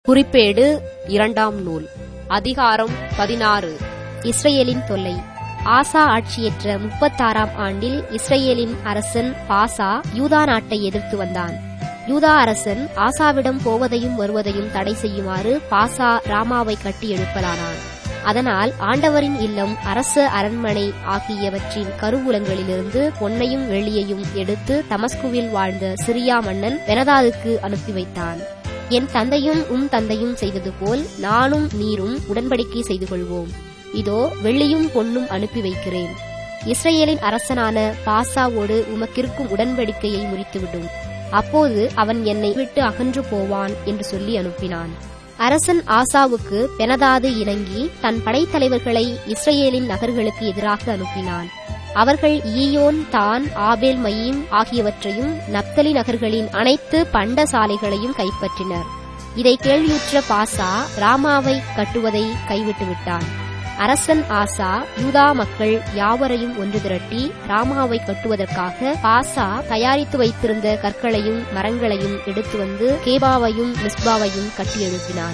குறிப்பேடு இரண்டாம் நூல் அதிகாரம் பதினாறு இஸ்ரேலின் தொல்லை ஆசா ஆட்சியற்ற முப்பத்தாறாம் ஆண்டில் இஸ்ரேலின் அரசன் பாசா யூதா நாட்டை எதிர்த்து வந்தான் யூதா அரசன் ஆசாவிடம் போவதையும் வருவதையும் தடை செய்யுமாறு பாசா ராமாவை கட்டி எழுப்பலானான் அதனால் ஆண்டவரின் இல்லம் அரச அரண்மனை ஆகியவற்றின் கருவூலங்களிலிருந்து பொன்னையும் வெள்ளியையும் எடுத்து தமஸ்குவில் வாழ்ந்த சிரியா மன்னன் பெனதாதுக்கு அனுப்பி வைத்தான் என் தந்தையும் உம் தந்தையும் செய்தது போல் நானும் நீரும் உடன்படிக்கை செய்து கொள்வோம் இதோ வெள்ளியும் பொன்னும் அனுப்பி வைக்கிறேன் இஸ்ரேலின் அரசனான பாசாவோடு உமக்கிருக்கும் உடன்படிக்கையை முறித்துவிடும் அப்போது அவன் என்னை விட்டு அகன்று போவான் என்று சொல்லி அனுப்பினான் அரசன் ஆசாவுக்கு பெனதாது இணங்கி தன் படைத்தலைவர்களை இஸ்ரேலின் நகர்களுக்கு எதிராக அனுப்பினான் அவர்கள் ஈயோன் தான் ஆபேல் மயீம் ஆகியவற்றையும் நப்தலி நகர்களின் அனைத்து பண்ட சாலைகளையும் கைப்பற்றினர் இதை கேள்வியுற்ற பாசா ராமாவை கட்டுவதை கைவிட்டு விட்டான் அரசன் ஆசா யூதா மக்கள் யாவரையும் ஒன்று திரட்டி ராமாவை கட்டுவதற்காக பாசா தயாரித்து வைத்திருந்த கற்களையும் மரங்களையும் எடுத்து வந்து கேபாவையும் மிஸ்பாவையும் கட்டி எழுப்பினான்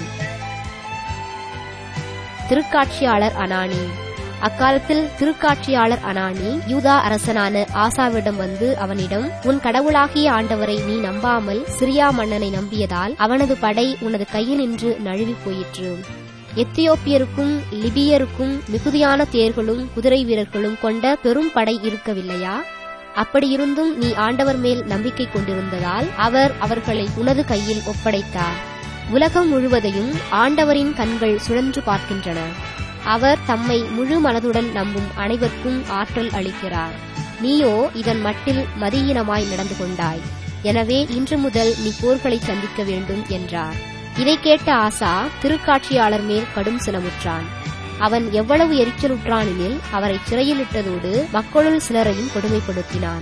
திருக்காட்சியாளர் அனானி அக்காலத்தில் திருக்காட்சியாளர் அனானி யூதா அரசனான ஆசாவிடம் வந்து அவனிடம் உன் கடவுளாகிய ஆண்டவரை நீ நம்பாமல் சிரியா மன்னனை நம்பியதால் அவனது படை உனது கையினின்று நழுவி போயிற்று எத்தியோப்பியருக்கும் லிபியருக்கும் மிகுதியான தேர்களும் குதிரை வீரர்களும் கொண்ட பெரும் படை இருக்கவில்லையா அப்படியிருந்தும் நீ ஆண்டவர் மேல் நம்பிக்கை கொண்டிருந்ததால் அவர் அவர்களை உனது கையில் ஒப்படைத்தார் உலகம் முழுவதையும் ஆண்டவரின் கண்கள் சுழன்று பார்க்கின்றன அவர் தம்மை முழு மனதுடன் நம்பும் அனைவருக்கும் ஆற்றல் அளிக்கிறார் நீயோ இதன் மட்டில் மதியீனமாய் நடந்து கொண்டாய் எனவே இன்று முதல் நீ போர்களை சந்திக்க வேண்டும் என்றார் இதை கேட்ட ஆசா திருக்காட்சியாளர் மேல் கடும் சினமுற்றான் அவன் எவ்வளவு எரிச்சலுற்றானெனில் அவரை சிறையிலிட்டதோடு மக்களுள் சிலரையும் கொடுமைப்படுத்தினான்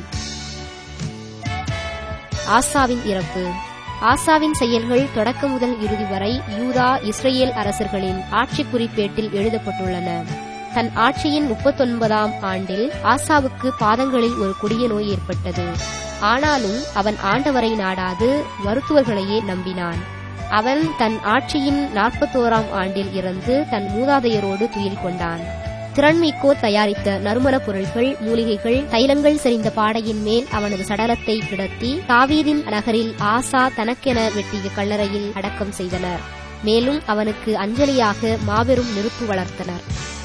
ஆசாவின் இறப்பு ஆசாவின் செயல்கள் தொடக்க முதல் இறுதி வரை யூதா இஸ்ரேல் அரசர்களின் ஆட்சி குறிப்பேட்டில் எழுதப்பட்டுள்ளன தன் ஆட்சியின் முப்பத்தொன்பதாம் ஆண்டில் ஆசாவுக்கு பாதங்களில் ஒரு கொடிய நோய் ஏற்பட்டது ஆனாலும் அவன் ஆண்டவரை நாடாது மருத்துவர்களையே நம்பினான் அவன் தன் ஆட்சியின் நாற்பத்தோராம் ஆண்டில் இறந்து தன் மூதாதையரோடு துயில் கொண்டான் திறன்மிக்கோர் தயாரித்த நறுமணப் பொருட்கள் மூலிகைகள் தைலங்கள் செறிந்த பாடையின் மேல் அவனது சடலத்தை கிடத்தி தாவீதின் நகரில் ஆசா தனக்கென வெட்டிய கல்லறையில் அடக்கம் செய்தனர் மேலும் அவனுக்கு அஞ்சலியாக மாபெரும் நெருப்பு வளர்த்தனர்